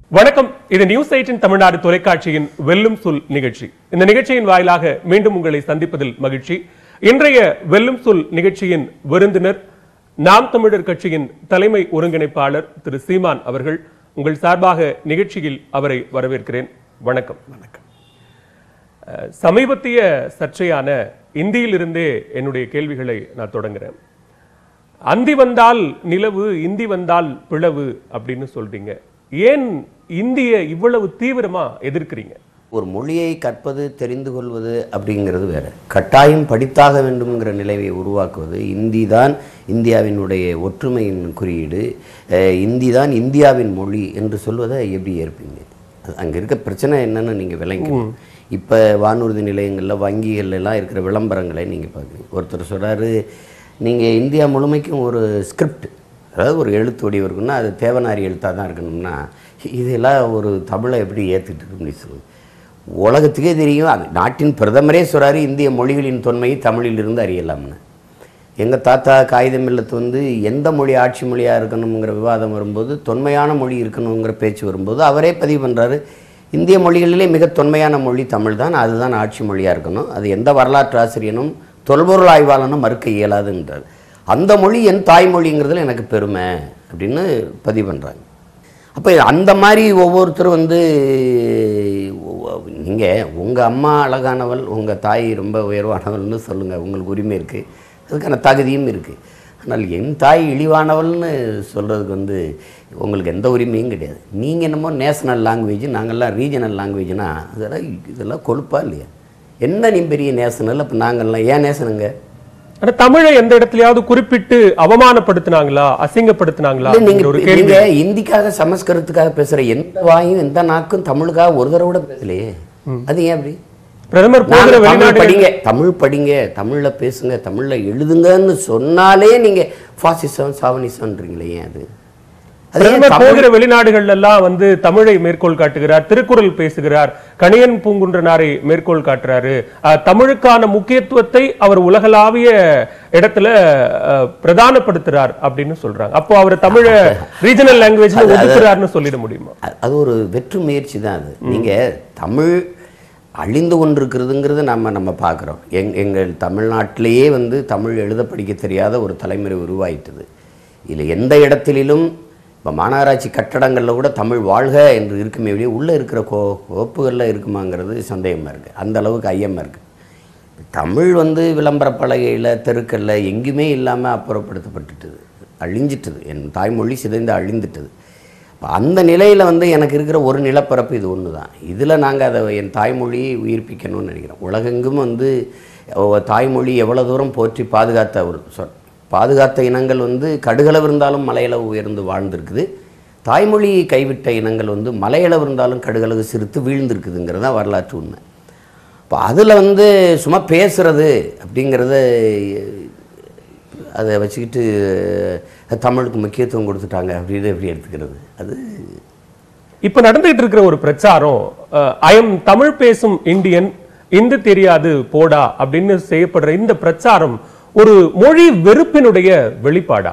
வணக்கம் இது news eighteen Tamil Nadu தொலைக்காட்சியின் வெல்லும் சொல் நிகழ்ச்சி இந்த நிகழ்ச்சியின் வாயிலாக மீண்டும் உங்களை சந்திப்பதில் மகிழ்ச்சி இன்றைய வெல்லும் சொல் நிகழ்ச்சியின் விருந்தினர் நாம் தமிழர் கட்சியின் தலைமை ஒருங்கிணைப்பாளர் திரு சீமான் அவர்கள் உங்கள் சார்பாக நிகழ்ச்சியில் அவரை வரவேற்கிறேன் வணக்கம் வணக்கம் அஹ், சமீபத்திய சர்ச்சையான இந்தியிலிருந்தே என்னுடைய கேள்விகளை நான் தொடங்குறேன் அந்தி வந்தால் நிலவு இந்தி வந்தால் பிளவு அப்படின்னு சொல்றீங்க ஏன் இந்திய இவ்வளவு தீவிரமா எதிர்க்கிறீங்க ஒரு மொழியை கற்பது தெரிந்து கொள்வது அப்படிங்கிறது வேற கட்டாயம் படித்தாக வேண்டும்ங்கிற நிலையை உருவாக்குவது இந்தி தான் இந்தியாவினுடைய ஒற்றுமையின் குறியீடு அஹ், இந்தி தான் இந்தியாவின் மொழி என்று சொல்வதை எப்படி ஏற்பீங்க அது அங்கே இருக்க பிரச்சனை என்னன்னு நீங்கள் விளங்கணும் இப்போ வானூர்தி நிலையங்களில் வங்கிகள்ல எல்லாம் இருக்கிற விளம்பரங்களை நீங்கள் பார்க்குறீங்க ஒருத்தர் சொல்றாரு நீங்கள் இந்தியா முழுமைக்கும் ஒரு ஸ்கிரிப்ட் அதாவது ஒரு எழுத்து வடிவம் இருக்குன்னா அது தேவனாரி எழுத்தாக தான் இருக்கணும்னா இதெல்லாம் ஒரு தமிழை எப்படி ஏற்றுட்டு இருக்கு அப்படின்னு சொல்லுங்க உலகத்துக்கே தெரியும் அது நாட்டின் பிரதமரே சொல்றாரு இந்திய மொழிகளின் தொன்மையை தமிழிலிருந்து அறியலாம்னு எங்கள் தாத்தா காகிதம் இல்லத்து வந்து எந்த மொழி ஆட்சி மொழியாக இருக்கணுங்கிற விவாதம் வரும்போது தொன்மையான மொழி இருக்கணுங்கிற பேச்சு வரும்போது அவரே பதிவு பண்ணுறாரு இந்திய மொழிகளிலே மிக தொன்மையான மொழி தமிழ் தான் அதுதான் ஆட்சி மொழியாக இருக்கணும் அது எந்த வரலாற்று ஆசிரியனும் தொல்பொருள் ஆய்வாளனும் மறுக்க இயலாதுன்றார் அந்த மொழி என் தாய்மொழிங்கிறதுல எனக்கு பெருமை அப்படின்னு பதிவு பண்ணுறாங்க அப்போ அந்த மாதிரி ஒவ்வொருத்தரும் வந்து நீங்கள் உங்கள் அம்மா அழகானவள் உங்கள் தாய் ரொம்ப உயர்வானவள்னு சொல்லுங்கள் உங்களுக்கு உரிமை இருக்குது அதுக்கான தகுதியும் இருக்குது ஆனால் என் தாய் இழிவானவள்னு சொல்கிறதுக்கு வந்து உங்களுக்கு எந்த உரிமையும் கிடையாது நீங்கள் என்னமோ நேஷனல் லாங்குவேஜ் நாங்கள்லாம் ரீஜனல் லாங்குவேஜ்னா அதெல்லாம் இதெல்லாம் கொழுப்பா இல்லையா என்ன நீ பெரிய நேஷனல் அப்போ நாங்கள்லாம் ஏன் நேஷனுங்க ஆனா தமிழை எந்த இடத்துலயாவது குறிப்பிட்டு அவமானப்படுத்தினாங்களா அசிங்கப்படுத்தினாங்களா இல்ல, அப்படிங்கிற ஒரு நீங்க கேள்வி நீங்க இந்திக்காக சமஸ்கிருதத்துக்காக பேசுற எந்த வாயும் எந்த நாக்கும் தமிழுக்காக ஒரு தடவை கூட பேசலையே அது ஏன் அப்படி பிரதமர் போகிற நாங்க தமிழ் வெளிநாடு படிங்க தமிழ் படிங்க தமிழ்ல பேசுங்க தமிழ்ல எழுதுங்கன்னு சொன்னாலே நீங்க பாசிசம் சாவனிசம்ன்றீங்களே ஏன் அது அது ஏன் பிரதமர் தமிழ் போகிற வெளிநாடுகள்ல எல்லாம் வந்து தமிழை மேற்கோள் காட்டுகிறார் திருக்குறள் பேசுகிறார் கணியன் பூங்குன்றனாரை மேற்கோள் காட்டுறாரு அஹ், தமிழுக்கான முக்கியத்துவத்தை அவர் உலகளாவிய இடத்துல அஹ், பிரதானப்படுத்துறார் அப்படின்னு சொல்றாங்க அப்போ அவர் தமிழ ரீஜனல் லாங்குவேஜ்ல ஒதுக்குறாருன்னு சொல்லிட முடியுமா அ- அது ஒரு வெற்று முயற்சி தான் அது நீங்க தமிழ் அழிந்து கொண்டிருக்கிறதுங்கிறத நம்ம நம்ம பார்க்குறோம் எங் எங்கள் தமிழ்நாட்டிலேயே வந்து தமிழ் எழுத படிக்க தெரியாத ஒரு தலைமுறை உருவாயிட்டது இதில் எந்த இடத்திலும் இப்போ மாநகராட்சி கட்டடங்களில் கூட தமிழ் வாழ்க என்று இருக்குமே வெளியே உள்ளே இருக்கிற கோ கோப்புகளில் இருக்குமாங்கிறது சந்தேகமாக இருக்குது அந்த அளவுக்கு ஐயமாக இருக்குது தமிழ் வந்து விளம்பர பலகையில் தெருக்களில் எங்கேயுமே இல்லாமல் அப்புறப்படுத்தப்பட்டுட்டது அழிஞ்சிட்டது என் தாய்மொழி சிதைந்து அழிந்துட்டது அப்ப அந்த நிலையில் வந்து எனக்கு இருக்கிற ஒரு நிலப்பரப்பு இது ஒன்று தான் இதில் நாங்கள் அதை என் தாய்மொழியை உயிர்ப்பிக்கணும்னு நினைக்கிறோம் உலகெங்கும் வந்து ஒ- தாய்மொழி எவ்வளோ தூரம் போற்றி பாதுகாத்த ஒரு சொல் பாதுகாத்த இனங்கள் வந்து கடுகளவு இருந்தாலும் மலையளவு உயர்ந்து வாழ்ந்திருக்குது தாய்மொழி கைவிட்ட இனங்கள் வந்து மலையளவு இருந்தாலும் கடுகளவு சிரித்து வீழ்ந்திருக்குதுங்கிறது தான் வரலாற்று உண்மை இப்போ அதில் வந்து சும்மா பேசுறது அப்படிங்கிறத அதை வச்சுக்கிட்டு அஹ், தமிழுக்கு முக்கியத்துவம் கொடுத்துட்டாங்க அப்படின்னு எப்படி எடுத்துக்கிறது அது இப்ப நடந்துகிட்டு இருக்கிற ஒரு பிரச்சாரம் ஐஎம் தமிழ் பேசும் இந்தியன் இந்து தெரியாது போடா அப்படின்னு செய்யப்படுற இந்த பிரச்சாரம் ஒரு மொழி வெறுப்பினுடைய வெளிப்பாடா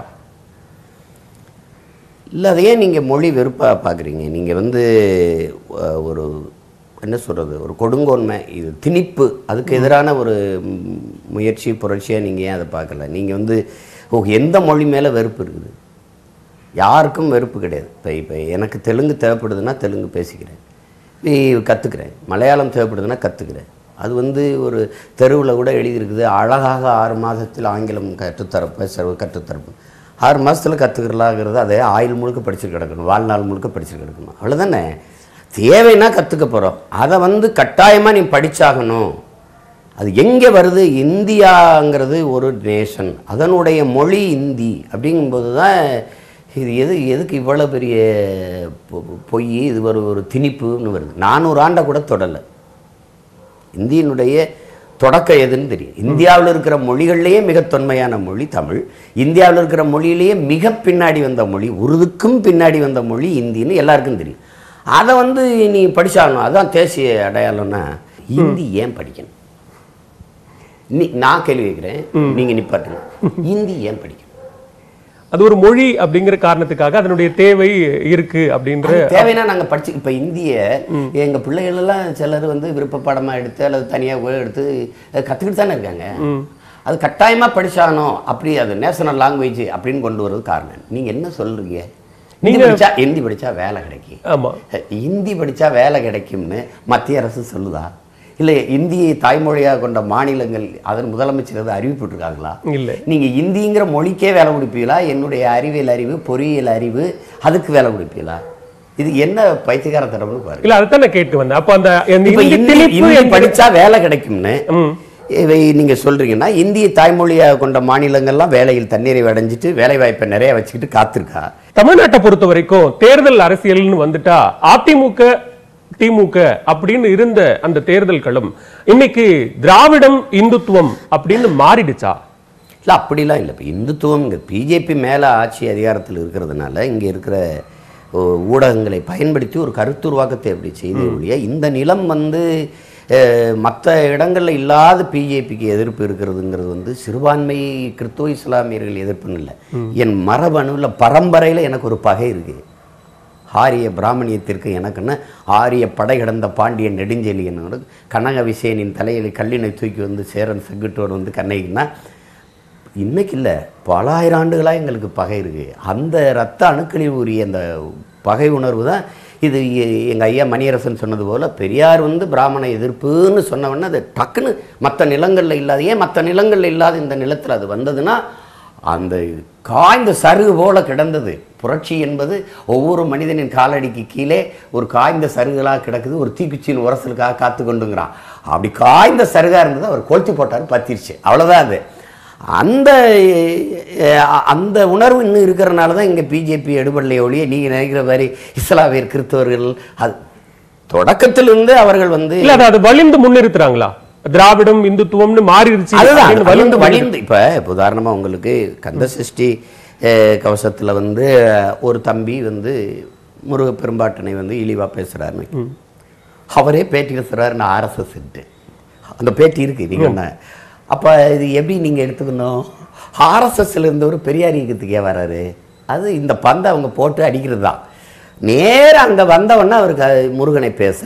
இல்லை அதை ஏன் நீங்கள் மொழி வெறுப்பாக பார்க்குறீங்க நீங்கள் வந்து அஹ், ஒரு என்ன சொல்கிறது ஒரு கொடுங்கோன்மை இது திணிப்பு அதுக்கு எதிரான ஒரு ம், முயற்சி புரட்சியாக நீங்கள் ஏன் அதை பார்க்கல நீங்கள் வந்து ஓ எந்த மொழி மேலே வெறுப்பு இருக்குது யாருக்கும் வெறுப்பு கிடையாது இப்போ இப்போ எனக்கு தெலுங்கு தேவைப்படுதுன்னா தெலுங்கு பேசிக்கிறேன் கற்றுக்கிறேன் மலையாளம் தேவைப்படுதுன்னா கற்றுக்கிறேன் அது வந்து ஒரு தெருவில் கூட எழுதியிருக்குது அழகாக ஆறு மாதத்தில் ஆங்கிலம் கற்றுத்தரப்ப செலவு கற்றுத்தரப்பு ஆறு மாதத்தில் கற்றுக்கிறலாங்கிறது அதை ஆயுள் முழுக்க படிச்சுட்டு கிடக்கணும் வாழ்நாள் முழுக்க படிச்சுட்டு கிடக்கணும் அவ்வளோதானே தேவைன்னா கற்றுக்க போகிறோம் அதை வந்து கட்டாயமாக நீ படிச்சாகணும் அது எங்கே வருது இந்தியாங்கிறது ஒரு நேஷன் அதனுடைய மொழி இந்தி அப்படிங்கும்போது தான் இது எது எதுக்கு இவ்வளோ பெரிய பொ- பொய் இது ஒரு ஒரு திணிப்புன்னு வருது நானூறு ஆண்டை கூட தொடலை இந்தியினுடைய தொடக்கம் எதுன்னு தெரியும் இந்தியாவில் இருக்கிற மொழிகள்லேயே மிக தொன்மையான மொழி தமிழ் இந்தியாவில் இருக்கிற மொழியிலேயே மிக பின்னாடி வந்த மொழி உருதுக்கும் பின்னாடி வந்த மொழி இந்தின்னு எல்லாருக்கும் தெரியும் அதை வந்து நீ படிச்சாகணும் அதான் தேசிய அடையாளம்னா இந்தி ஏன் படிக்கணும் நீ நான் கேள்வி கேட்குறேன் நீங்கள் நிப்பாட்டுங்க இந்தி ஏன் படிக்கணும் அது ஒரு மொழி அப்படிங்கிற காரணத்துக்காக அதனுடைய தேவை இருக்கு அப்படின்ற அது தேவைன்னா நாங்க படிச்சு இப்ப இந்திய எங்க பிள்ளைகள் எல்லாம் சிலர் வந்து விருப்ப பாடமா எடுத்து அல்லது தனியா கூட எடுத்து அஹ், கத்துக்கிட்டு தானே இருக்காங்க அது கட்டாயமா படிச்சாகணும் அப்படி அது நேஷனல் லாங்குவேஜ் அப்படின்னு கொண்டு வரது காரணம் நீங்க என்ன சொல்றீங்க நீங்க படிச்சா ஹிந்தி படிச்சா வேலை கிடைக்கும் ஆமா ஹிந்தி படிச்சா வேலை கிடைக்கும்னு மத்திய அரசு சொல்லுதா இல்லை இந்தியை தாய்மொழியாக கொண்ட மாநிலங்கள் அதன் முதலமைச்சர் எதுவும் அறிவிப்பிட்டிருக்காங்களா இல்ல நீங்க இந்திங்கிற மொழிக்கே வேலை கொடுப்பீங்களா என்னுடைய அறிவியல் அறிவு பொறியியல் அறிவு அதுக்கு வேலை கொடுப்பீங்களா இது என்ன பைத்தியகாரத்தனம்னு பாருங்க இல்ல அதுதான் நான் கேட்டு வந்தேன் அப்ப அந்த அந்த இப்ப இந்தி இந்தி திணிப்பு இந்தி என்பது- படிச்சா வேலை கிடைக்கும்னு ம். இவை நீங்க சொல்றீங்கன்னா இந்திய தாய்மொழியாக கொண்ட மாநிலங்கள்லாம் வேலையில் தண்ணீரை அடைஞ்சிட்டு வேலை வாய்ப்பை நிறைய வச்சுக்கிட்டு காத்திருக்கா தமிழ்நாட்டை பொறுத்த வரைக்கும் தேர்தல் அரசியல்னு வந்துட்டா அதிமுக திமுக அப்படின்னு இருந்த அந்த தேர்தல் களம் இன்னைக்கு திராவிடம் இந்துத்துவம் அப்படின்னு மாறிடுச்சா இல்லை அப்படிலாம் இல்லை இப்போ இந்துத்துவம் இங்கே பிஜேபி மேலே ஆட்சி அதிகாரத்தில் இருக்கிறதுனால இங்கே இருக்கிற ஓ, ஊடகங்களை பயன்படுத்தி ஒரு கருத்துருவாக்கத்தை எப்படி செய்த ஒழிய இந்த நிலம் வந்து மற்ற இடங்களில் இல்லாத பிஜேபிக்கு எதிர்ப்பு இருக்கிறதுங்கிறது வந்து சிறுபான்மை கிறிஸ்துவ இஸ்லாமியர்கள் எதிர்ப்புன்னு இல்லை என் மரபணுவில் பரம்பரையில் எனக்கு ஒரு பகை இருக்குது ஆரிய பிராமணியத்திற்கு எனக்குன்னு ஆரிய படை கிடந்த பாண்டியன் நெடுஞ்செலியனோட கனக விசேனின் தலையில் கல்லினை தூக்கி வந்து சேரன் செங்குட்டோடு வந்து கண்ணைக்குன்னா இன்னைக்கு இல்லை பல ஆயிரம் ஆண்டுகளாக எங்களுக்கு பகை இருக்குது அந்த ரத்த அணுக்களில் உரிய அந்த பகை உணர்வு தான் இது எங்கள் ஐயா மணியரசன் சொன்னது போல் பெரியார் வந்து பிராமண எதிர்ப்புன்னு சொன்னவொடனே அது டக்குன்னு மற்ற நிலங்களில் இல்லாத ஏன் மற்ற நிலங்களில் இல்லாத இந்த நிலத்தில் அது வந்ததுன்னா அந்த காய்ந்த சருகு போல கிடந்தது புரட்சி என்பது ஒவ்வொரு மனிதனின் காலடிக்கு கீழே ஒரு காய்ந்த சருகுகளாக கிடக்குது ஒரு தீக்குச்சியின் உரசலுக்காக காத்து கொண்டுங்கிறான் அப்படி காய்ந்த சருகா இருந்தது அவர் கொளுத்தி போட்டார் பத்திருச்சு அவ்வளோதான் அது அந்த அஹ், அந்த உணர்வு இன்னும் இருக்கிறனால தான் இங்கே பிஜேபி எடுபடலை ஒழிய நீங்கள் நினைக்கிற மாதிரி இஸ்லாமியர் கிறிஸ்தவர்கள் அது தொடக்கத்திலிருந்து அவர்கள் வந்து இல்ல அது அது வலிந்து முன்னிறுத்துறாங்களா திராவிடம் இந்துத்துவம்னு மாறிடுச்சு அதுதான் அப்படின்னு அது வலிந்து வந்து வலிந்து இப்போ உதாரணமாக உங்களுக்கு கந்த சஷ்டி அஹ், கவசத்துல வந்து ஒரு தம்பி வந்து முருக பெரும்பாட்டனை வந்து இழிவா பேசுகிறாருன்னு அவரே பேட்டி பேசுகிறாரு நான் ஆர்எஸ்எஸ்ன்ட்டு அந்த பேட்டி இருக்கு நீங்க என்ன அப்போ இது எப்படி நீங்கள் எடுத்துக்கணும் ஆர்எஸ்எஸ்ல இருந்தவர் பெரியார் இயக்கத்துக்கு ஏன் வராரு அது இந்த பந்தை அவங்க போட்டு அடிக்கிறது தான் நேராக அங்கே வந்தவொடனே அவருக்கு அது முருகனை பேச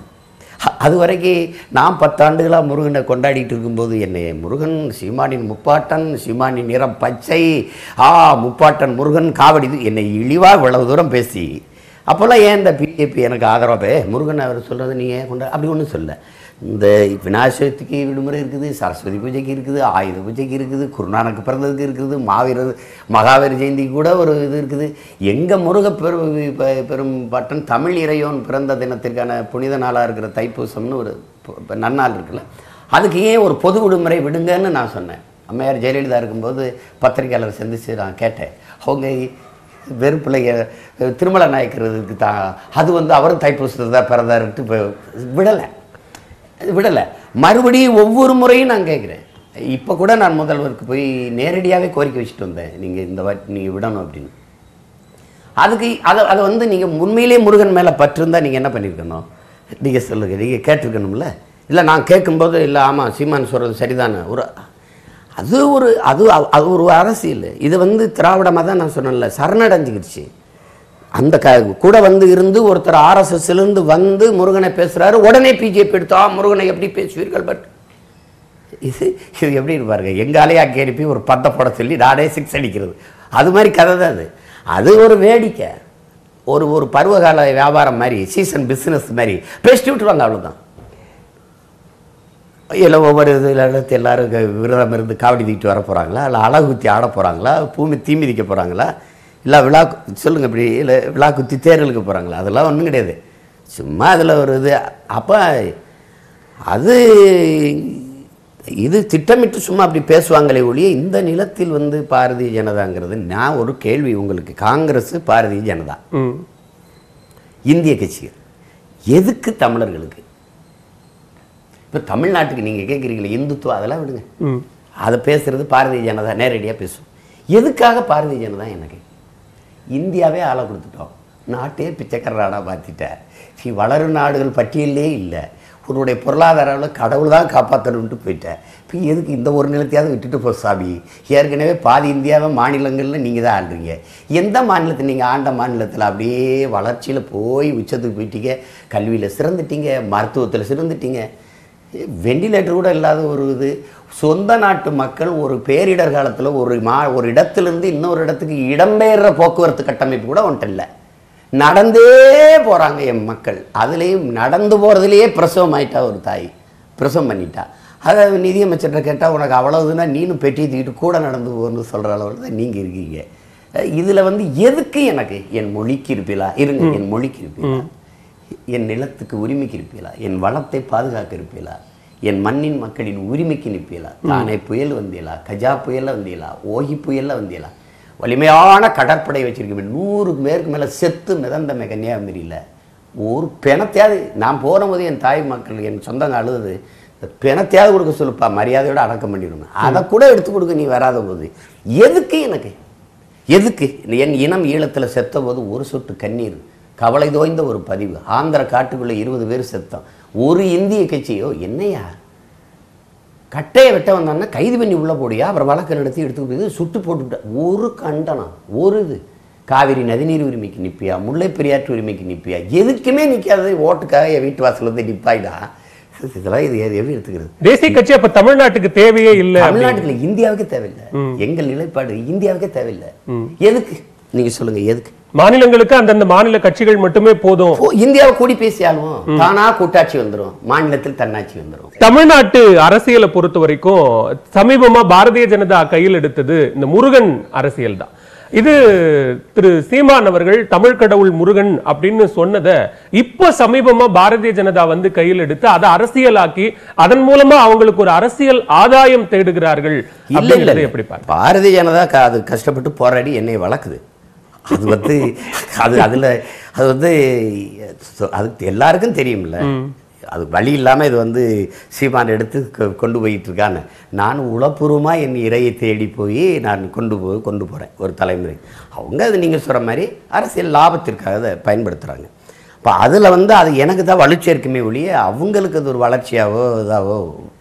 அ- அது வரைக்கும் நான் பத்தாண்டுகளாக முருகனை கொண்டாடிட்டு இருக்கும்போது என்னை முருகன் சீமானின் முப்பாட்டன் சீமானின் நிறம் பச்சை ஆ முப்பாட்டன் முருகன் காவடி இது என்னை இழிவாக இவ்வளவு தூரம் பேசி அப்போல்லாம் ஏன் இந்த பிஜேபி எனக்கு ஆதரவாக முருகன் அவர் சொல்கிறது நீ ஏன் கொண்டா அப்படி ஒன்றும் சொல்ல இந்த விநாயகர் சதுர்த்திக்கு விடுமுறை இருக்குது சரஸ்வதி பூஜைக்கு இருக்குது ஆயுத பூஜைக்கு இருக்குது குருநானக்கு பிறந்ததுக்கு இருக்குது மாவீரர் மகாவீர ஜெயந்திக்கு கூட ஒரு இது இருக்குது எங்கள் முருக பெரு பெ- பெரும் பட்டன் தமிழ் இறையோன் பிறந்த தினத்திற்கான புனித நாளாக இருக்கிற தைப்பூசம்னு ஒரு பு- ப- நன்னாள் இருக்குல்ல அதுக்கு ஏன் ஒரு பொது விடுமுறை விடுங்கன்னு நான் சொன்னேன் அம்மையார் ஜெயலலிதா இருக்கும்போது பத்திரிகையாளர் சந்திச்சு நான் கேட்டேன் அவங்க வெறும் பிள்ளைங்க திருமல நாயக்கிறதுக்கு தான் அது வந்து அவரும் தைப்பூசத்தில் தான் பிறந்தாருன்ட்டு இப்போ விடலை விடலை மறுபடியும் ஒவ்வொரு முறையும் நான் கேட்குறேன் இப்போ கூட நான் முதல்வருக்கு போய் நேரடியாகவே கோரிக்கை வச்சுட்டு வந்தேன் நீங்கள் இந்த வாட்டி நீங்கள் விடணும் அப்படின்னு அதுக்கு அதை அதை வந்து நீங்கள் உண்மையிலேயே முருகன் மேலே பற்றிருந்தா நீங்கள் என்ன பண்ணியிருக்கணும் நீங்கள் சொல்லுங்கள் நீங்கள் கேட்டிருக்கணும்ல இல்லை நான் கேட்கும்போது இல்லை ஆமாம் சீமான் சொல்கிறது சரிதானே ஒரு அது ஒரு அது அது ஒரு அரசியல் இது வந்து திராவிடமாக தான் நான் சொன்னேன்ல சரணடைஞ்சுக்கிடுச்சு அந்த க கூட வந்து இருந்து ஒருத்தர் ஆர்எஸ்எஸ்லேருந்து வந்து முருகனை பேசுகிறாரு உடனே பிஜேபி எடுத்தா முருகனை எப்படி பேசுவீர்கள் பட் இது இது எப்படி இருப்பாருங்க எங்காலே அங்கே அனுப்பி ஒரு பந்தை போட சொல்லி நானே சிக்ஸ் அடிக்கிறது அது மாதிரி கதை தான் அது அது ஒரு வேடிக்கை ஒரு ஒரு பருவகால வியாபாரம் மாதிரி சீசன் பிஸ்னஸ் மாதிரி பேசிட்டு விட்டுருவாங்க அவ்வளோதான் இல்லை ஒவ்வொரு இதில் இடத்து எல்லாரும் க- விரதம் இருந்து காவடி தூக்கிட்டு வர போகிறாங்களா இல்லை அழகு குத்தி ஆட போகிறாங்களா பூமி தீ மிதிக்க போகிறாங்களா இல்லை விழா கு- சொல்லுங்க இப்படி இல்லை விழா குத்தி தேர் இழுக்க போகிறாங்களா அதெல்லாம் ஒன்றும் கிடையாது சும்மா அதில் ஒரு இது அப்போ அது இது திட்டமிட்டு சும்மா அப்படி பேசுவாங்களே ஒழிய இந்த நிலத்தில் வந்து பாரதிய ஜனதாங்கிறது நான் ஒரு கேள்வி உங்களுக்கு காங்கிரஸ் பாரதிய ஜனதா ம். இந்திய கட்சிகள் எதுக்கு தமிழர்களுக்கு இப்போ தமிழ்நாட்டுக்கு நீங்கள் கேட்குறீங்களே இந்துத்துவம் அதெல்லாம் விடுங்க ம். அதை பேசுறது பாரதிய ஜனதா நேரடியாக பேசும் எதுக்காக பாரதிய ஜனதா எனக்கு இந்தியாவே ஆளை கொடுத்துட்டோம் நாட்டே பிச்சைக்கார நாடாக மாற்றிட்ட நீ வளரும் நாடுகள் பட்டியலே இல்லை உன்னுடைய பொருளாதார அளவில் கடவுள் தான் காப்பாற்றணுன்ட்டு போயிட்டேன் இப்போ எதுக்கு இந்த ஒரு நிலத்தையாவது விட்டுட்டு போ சாமி ஏற்கனவே பாதி இந்தியாவை மாநிலங்களில் நீங்கள் தான் ஆள்றீங்க எந்த மாநிலத்தை நீங்கள் ஆண்ட மாநிலத்தில் அப்படியே வளர்ச்சியில் போய் உச்சத்துக்கு போயிட்டீங்க கல்வியில் சிறந்துட்டீங்க மருத்துவத்தில் சிறந்துட்டீங்க வெண்டிலேட்டர் கூட இல்லாத ஒரு இது சொந்த நாட்டு மக்கள் ஒரு பேரிடர் காலத்தில் ஒரு மா ஒரு இடத்துலேருந்து இன்னொரு இடத்துக்கு இடம்பெயர்ற போக்குவரத்து கட்டமைப்பு கூட ஒன்றும் இல்லை நடந்தே போகிறாங்க என் மக்கள் அதுலேயும் நடந்து போகிறதுலையே பிரசவம் ஆயிட்டா ஒரு தாய் பிரசவம் பண்ணிட்டா அதை நிதியமைச்சர்கிட்ட கேட்டால் உனக்கு அவ்வளவுதுன்னா நீனும் பெட்டி தூக்கிட்டு கூட நடந்து போகணும்னு சொல்கிற அளவில் தான் நீங்கள் இருக்கீங்க இதில் வந்து எதுக்கு எனக்கு என் மொழிக்கு இருப்பீங்களா இருங்க என் மொழிக்கு இருப்பீங்களா என் நிலத்துக்கு உரிமைக்கு இருப்பீங்களா என் வளத்தை பாதுகாக்க இருப்பீங்களா என் மண்ணின் மக்களின் உரிமைக்கு நிற்பீங்களா தானே புயல் வந்தீங்களா கஜா புயல்ல வந்தீங்களா ஓகி புயல்ல வந்தீங்களா வலிமையான கடற்படை வச்சிருக்க நூறு பேருக்கு மேலே செத்து மிதந்த கன்னியாகுமரியில் ஒரு பிணத்தையாவது நான் போகும்போது என் தாய் மக்கள் என் சொந்தங்க அழுது இந்த பிணத்தையாவது கொடுக்க சொல்லுப்பா மரியாதையோட அடக்கம் பண்ணிடணும் அதை கூட எடுத்து கொடுக்க நீ வராத போது எதுக்கு எனக்கு எதுக்கு என் இனம் ஈழத்தில் செத்த போது ஒரு சொட்டு கண்ணீர் கவலை தோய்ந்த ஒரு பதிவு ஆந்திர காட்டுக்குள்ளே இருபது பேர் செத்தோம் ஒரு இந்திய கட்சியோ என்னையா கட்டையை வெட்ட வந்தான்னா கைது பண்ணி உள்ள போடியா அப்புறம் வழக்கு நடத்தி எடுத்துக்கிட்டு போய் சுட்டு போட்டுவிட்ட ஒரு கண்டனம் ஒரு இது காவிரி நதிநீர் உரிமைக்கு நிற்பியா முல்லை பெரியாற்று உரிமைக்கு நிற்பியா எதுக்குமே நிற்காது ஓட்டுக்காக என் வீட்டு வாசல் வந்து நிற்பாயிடா இதெல்லாம் இது எது- எப்படி எடுத்துக்கிறது தேசிய கட்சி அப்ப தமிழ்நாட்டுக்கு தேவையே இல்ல தமிழ்நாட்டுல இந்தியாவுக்கே தேவையில்லை எங்கள் நிலைப்பாடு இந்தியாவுக்கே தேவையில்லை எதுக்கு நீங்க சொல்லுங்க எதுக்கு மாநிலங்களுக்கு அந்தந்த மாநில கட்சிகள் மட்டுமே போதும் போ, இந்தியாவை கூடி பேசி ஆளுவோம் தானா கூட்டாட்சி வந்துரும் மாநிலத்தில் தன்னாட்சி வந்துரும் தமிழ்நாட்டு அரசியலை பொறுத்த வரைக்கும் சமீபமா பாரதிய ஜனதா கையில் எடுத்தது இந்த முருகன் அரசியல் தான் இது திரு சீமான் அவர்கள் தமிழ் கடவுள் முருகன் அப்படின்னு சொன்னதை இப்ப சமீபமா பாரதிய ஜனதா வந்து கையில் எடுத்து அதை அரசியலாக்கி அதன் மூலமா அவங்களுக்கு ஒரு அரசியல் ஆதாயம் தேடுகிறார்கள் இல்ல இல்ல அப்படிங்கறதை எப்படி பாருங்க பாரதிய ஜனதா க- அது கஷ்டப்பட்டு போராடி என்னை வளர்க்குது அது வந்து அது அதுல அது வந்து சொ- அது எல்லாருக்கும் தெரியும்ல அது வழி இல்லாம இது வந்து சீமான் எடுத்து கொ- கொண்டு போயிட்டு இருக்கான்னு நான் உளப்பூர்வமா என் இறையை தேடி போய் நான் கொண்டு போய் கொண்டு போறேன் ஒரு தலைமுறை அவங்க அது நீங்க சொல்ற மாதிரி அரசியல் லாபத்திற்காக அதை பயன்படுத்துறாங்க இப்போ அதில் வந்து அது எனக்கு தான் வளர்ச்சி இருக்குமே ஒழிய அவங்களுக்கு அது ஒரு வளர்ச்சியாவோ இதாவோ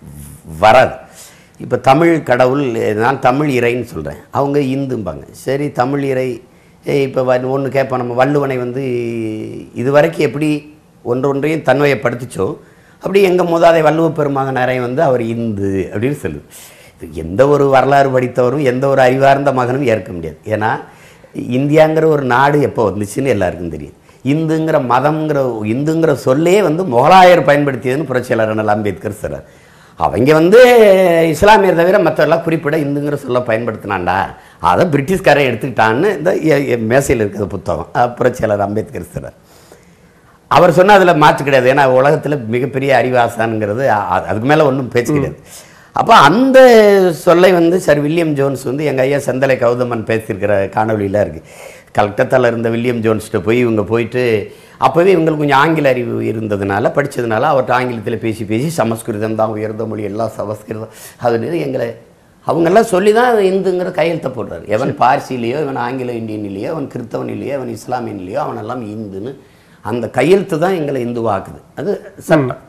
வராது இப்போ தமிழ் கடவுள் நான் தமிழ் இறைன்னு சொல்கிறேன் அவங்க இந்தும்பாங்க சரி தமிழ் இறை இப்போ ஒன்று கேட்போம் நம்ம வள்ளுவனை வந்து இது வரைக்கும் எப்படி ஒன்று ஒன்றையும் தன்மையப்படுத்திச்சோ அப்படி எங்கள் மூதாதை வள்ளுவ பெருமகனாரை வந்து அவர் இந்து அப்படின்னு சொல்லுது இது எந்த ஒரு வரலாறு படித்தவரும் எந்த ஒரு அறிவார்ந்த மகனும் ஏற்க முடியாது ஏன்னா இந்தியாங்கிற ஒரு நாடு எப்போ வந்துச்சுன்னு எல்லாருக்கும் தெரியும் இந்துங்கிற மதம்ங்கிற இந்துங்கிற சொல்லே வந்து முகலாயர் பயன்படுத்தியதுன்னு புரட்சியாளர் அண்ணல் அம்பேத்கர் சொல்றார் அவங்க வந்து இஸ்லாமியர் தவிர மற்றவெல்லாம் குறிப்பிட இந்துங்கிற சொல்ல பயன்படுத்தினான்டா அதை பிரிட்டிஷ்காரன் எடுத்துக்கிட்டான்னு இந்த எ- எ- மேசையில் இருக்கிற புத்தகம் அஹ் புரட்சியாளர் அம்பேத்கர் சொல்றார் அவர் சொன்ன அதில் மாற்று கிடையாது ஏன்னா உலகத்தில் மிகப்பெரிய அறிவாசான்ங்கிறது அ- அதுக்கு மேலே ஒன்றும் பேச்சு கிடையாது அப்போ அந்த சொல்லை வந்து சர் வில்லியம் ஜோன்ஸ் வந்து எங்கள் ஐயா செந்தலை கௌதமன் பேசியிருக்கிற காணொலியில் இருக்குது கல்கத்தாவில் இருந்த வில்லியம் ஜோன்ஸ்கிட்ட போய் இவங்க போயிட்டு அப்போவே இவங்களுக்கு கொஞ்சம் ஆங்கில அறிவு இருந்ததுனால படித்ததுனால அவர்கிட்ட ஆங்கிலத்தில் பேசி பேசி சமஸ்கிருதம் தான் உயர்ந்த மொழி எல்லாம் சமஸ்கிருதம் அது எங்களை அவங்கெல்லாம் சொல்லி தான் இந்துங்கிற கையெழுத்த போடுறாரு எவன் பார்சிலேயோ இவன் ஆங்கில இந்தியனிலேயோ அவன் கிறிஸ்தவன் இல்லையோ அவன் இஸ்லாமியன்லையோ அவன் எல்லாம் இந்துன்னு அந்த கையெழுத்து தான் எங்களை இந்துவாக்குது அது சட்டம்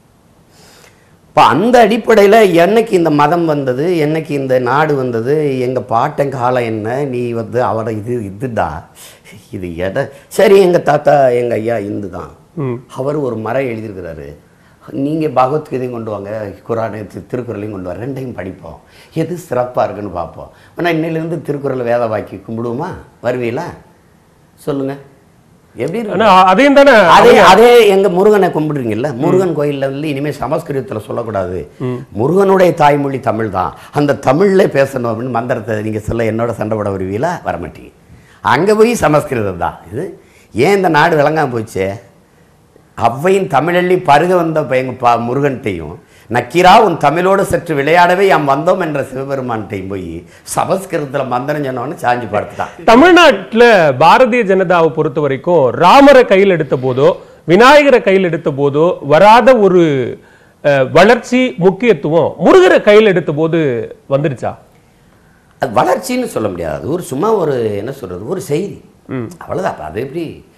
இப்போ அந்த அடிப்படையில் என்னைக்கு இந்த மதம் வந்தது என்னைக்கு இந்த நாடு வந்தது எங்கள் பாட்டன் காலம் என்ன நீ வந்து அவரை இது இதுடா இது எட சரி எங்கள் தாத்தா எங்கள் ஐயா இந்து தான் ம். அவர் ஒரு மரம் எழுதியிருக்கிறாரு நீங்கள் பகவத்கீதையும் கொண்டு வாங்க குரானை தி- திருக்குறளையும் கொண்டு வாங்க ரெண்டையும் படிப்போம் எது சிறப்பாக இருக்குன்னு பார்ப்போம் ஆனால் இன்னிலிருந்து திருக்குறள் வேத வாக்கி கும்பிடுவோமா வருவீங்களா சொல்லுங்கள் எப்படி இருக்கு ஆனா அதையும் தானே அதே அதே எங்க முருகனை கும்பிடுறீங்கல்ல முருகன் கோயில்ல வந்து இனிமே சமஸ்கிருதத்துல சொல்லக்கூடாது முருகனுடைய தாய்மொழி தமிழ் தான் அந்த தமிழ்ல பேசணும் அப்படின்னு மந்திரத்தை நீங்க சொல்ல என்னோட சண்டை போட வருவீங்களா வரமாட்டீங்க அங்க போய் சமஸ்கிருதம் தான் இது ஏன் இந்த நாடு விளங்காம போச்சே அவ்வையின் தமிழள்ளி பருக வந்த ப- எங்க பா முருகன்ட்டையும் நக்கீரா உன் தமிழோடு சற்று விளையாடவே யாம் வந்தோம் என்ற சிவபெருமான்ட்டையும் போய் சமஸ்கிருதத்துல மந்திரம் சொன்னவொன்னு சாஞ்சி படுத்துட்டான் தமிழ்நாட்டுல பாரதிய ஜனதாவை பொறுத்த வரைக்கும் ராமரை கையில் எடுத்த போதோ விநாயகரை கையில் எடுத்த போதோ வராத ஒரு அஹ், வளர்ச்சி முக்கியத்துவம் முருகரை கையில் எடுத்த போது வந்துருச்சா அது வளர்ச்சின்னு சொல்ல முடியாது அது ஒரு சும்மா ஒரு என்ன சொல்றது ஒரு செய்தி அவ்வளவுதான் அப்ப அது எப்படி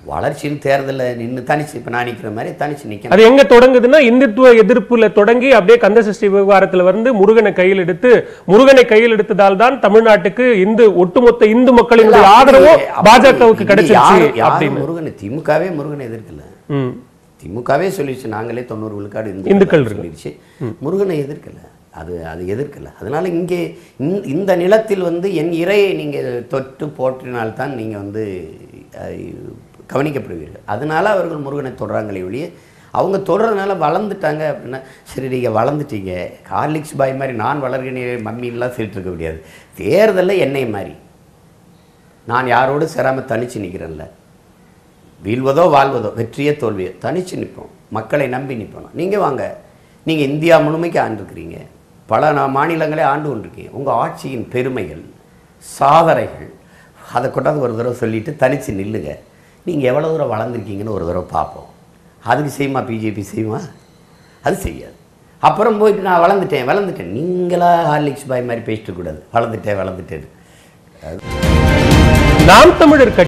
வளர்ச்சியின் தேர்தலில் நின்று தனிச்சு இப்போ நான் நிற்கிற மாதிரி தனிச்சு நிற்கணும் அது எங்க தொடங்குதுன்னா இந்துத்துவ எதிர்ப்புல தொடங்கி அப்படியே கந்தசஷ்டி விவகாரத்துல வந்து முருகனை கையில் எடுத்து முருகனை கையில் எடுத்ததால் தான் தமிழ்நாட்டுக்கு இந்து ஒட்டுமொத்த இந்து மக்களினுடைய ஆதரவோ பாஜகவுக்கு கிடைச்சிருச்சு அப்படின்னு முருகனை திமுகவே முருகனை எதிர்க்கல ம். திமுகவே சொல்லிடுச்சு நாங்களே தொண்ணூறு விழுக்காடு இந்துக்கள் இந்துக்கள் சொல்லிடுச்சு முருகனை எதிர்க்கல அது அது எதிர்க்கல அதனால இங்கே இந்த- இந்த நிலத்தில் வந்து என் இறையை நீங்கள் தொட்டு போற்றினால்தான் நீங்கள் வந்து அஹ், கவனிக்கப்படுவீர்கள் அதனால அவர்கள் முருகனை தொடுறாங்களே ஒழிய அவங்க தொடுறதுனால வளர்ந்துட்டாங்க அப்படின்னா சரி நீங்கள் வளர்ந்துட்டீங்க ஹார்லிக்ஸ் பாய் மாதிரி நான் வளர்கிறேன் மம்மின்லாம் சொல்லிட்டு இருக்க முடியாது தேர்தலில் என்னை மாதிரி நான் யாரோடு சேராமல் தனிச்சு நிற்கிறேன்ல வீழ்வதோ வாழ்வதோ வெற்றியோ தோல்வியோ தனிச்சு நிற்போம் மக்களை நம்பி நிற்போம் நீங்கள் வாங்க நீங்கள் இந்தியா முழுமைக்கு ஆண்டிருக்கிறீங்க பல நா- மாநிலங்களே ஆண்டு கொண்டிருக்கீங்க உங்கள் ஆட்சியின் பெருமைகள் சாதனைகள் அதை கொண்டாந்து ஒரு தடவை சொல்லிட்டு தனிச்சு நில்லுங்க நீங்கள் எவ்வளோ தூரம் வளர்ந்துருக்கீங்கன்னு ஒரு தடவை பார்ப்போம் அதுக்கு செய்யுமா பிஜேபி செய்யுமா அது செய்யாது அப்புறம் போயிட்டு நான் வளர்ந்துட்டேன் வளர்ந்துட்டேன் நீங்களா ஹார்லிக்ஸ் பாய் மாதிரி பேசிட்டு கூடாது வளர்ந்துட்டேன் வளர்ந்துட்டேன் நாம் தமிழர் கட்சி